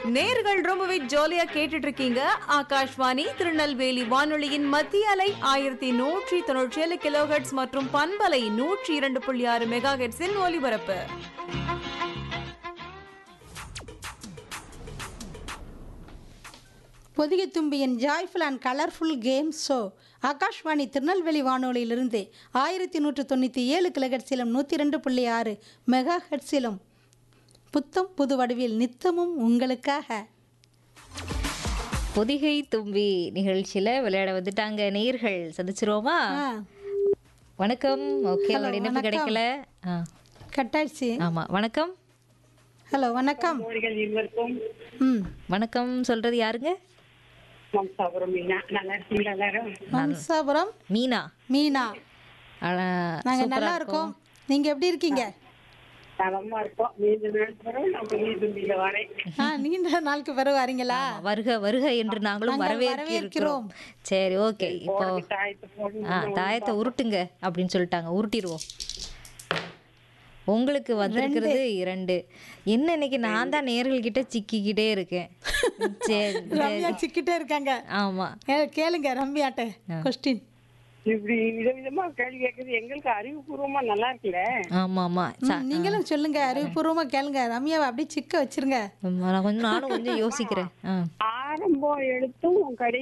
நேர்கள் ரொம்பவே ஜாலியா கேட்டுட்டு இருக்கீங்க ஆகாஷ்வாணி திருநெல்வேலி வானொலியின் மத்திய அலை ஆயிரத்தி நூற்றி தொண்ணூற்றி ஏழு கிலோஹெட்ஸ் மற்றும் பண்பலை நூற்றி இரண்டு புள்ளி ஆறு மெகா ஹெட்ஸின் ஒலிபரப்பு பொதிகை தும்பியின் joyful and colourful game show Akashvani Tirunelveli வானொலியிலிருந்து ஆயிரத்தி நூற்று தொண்ணூற்றி ஏழு கிலோஹெட்ஸிலும் நூற்றி ரெண்டு புள்ளி ஆறு மெகா ஹெட்ஸிலும் புத்தம் புது வடிவில் நித்தமும் உங்களுக்காக பொதிகை தும்பி நிகழ்ச்சியில விளையாட வந்துட்டாங்க நேர்கள் சந்திச்சிருவோமா ஆ வணக்கம் ஓகே Hello, உங்களோட இணைப்பு வணக்கம். கிடைக்கல ஆ, கட்டாயிடுச்சு ஆமா வணக்கம் ஹலோ வணக்கம் தோழிகள் இருவருக்கும் ம் வணக்கம் சொல்றது யாருங்க மம்சாபுரம் மீனா நல்லா இருக்கீங்களா எல்லாரும் வம்சாபுரம் மீனா மீனா அழ- நாங்கள் சூப்பரா நல்லா இருக்கோம் நீங்கள் எப்படி இருக்கீங்க நலமா இருக்கோம் மீண்டும் நேரம் நம்ம நீதிபதியில வரேன் ஆ நீண்ட நாளுக்கு பிறகு வரீங்களா ஆமா, வருக வருக என்று நாங்களும் நாங்கள் வரவேற்கிறோம் சரி ஓகே இப்போ தாயத்தை போட்டு ஆ தாயத்தை உருட்டுங்க அப்படின்னு சொல்லிட்டாங்க உருட்டிடுவோம் உங்களுக்கு வந்திருக்கிறது இரண்டு என்ன இன்னைக்கு நான் தான் நேர்கள் கிட்ட சிக்கிக்கிட்டே இருக்கேன் சரி ரம்யா சிக்கிட்டே இருக்காங்க ஆமா கே- கேளுங்க ரம்யாட்ட கொஸ்டின் இப்படி விதவிதமா கேள்வி கேட்கறது எங்களுக்கு அறிவுபூர்வமா நல்லா இருக்குல்ல ஆமா ஆமா ச- நீங்களும் சொல்லுங்க அறிவுபூர்வமா கேளுங்க ரம்யாவை அப்படியே சிக்க வச்சிருங்க நான் கொஞ்சம் நானும் கொஞ்சம் யோசிக்கிறேன் ஆ ஆரம்பம் எழுத்தும் கடை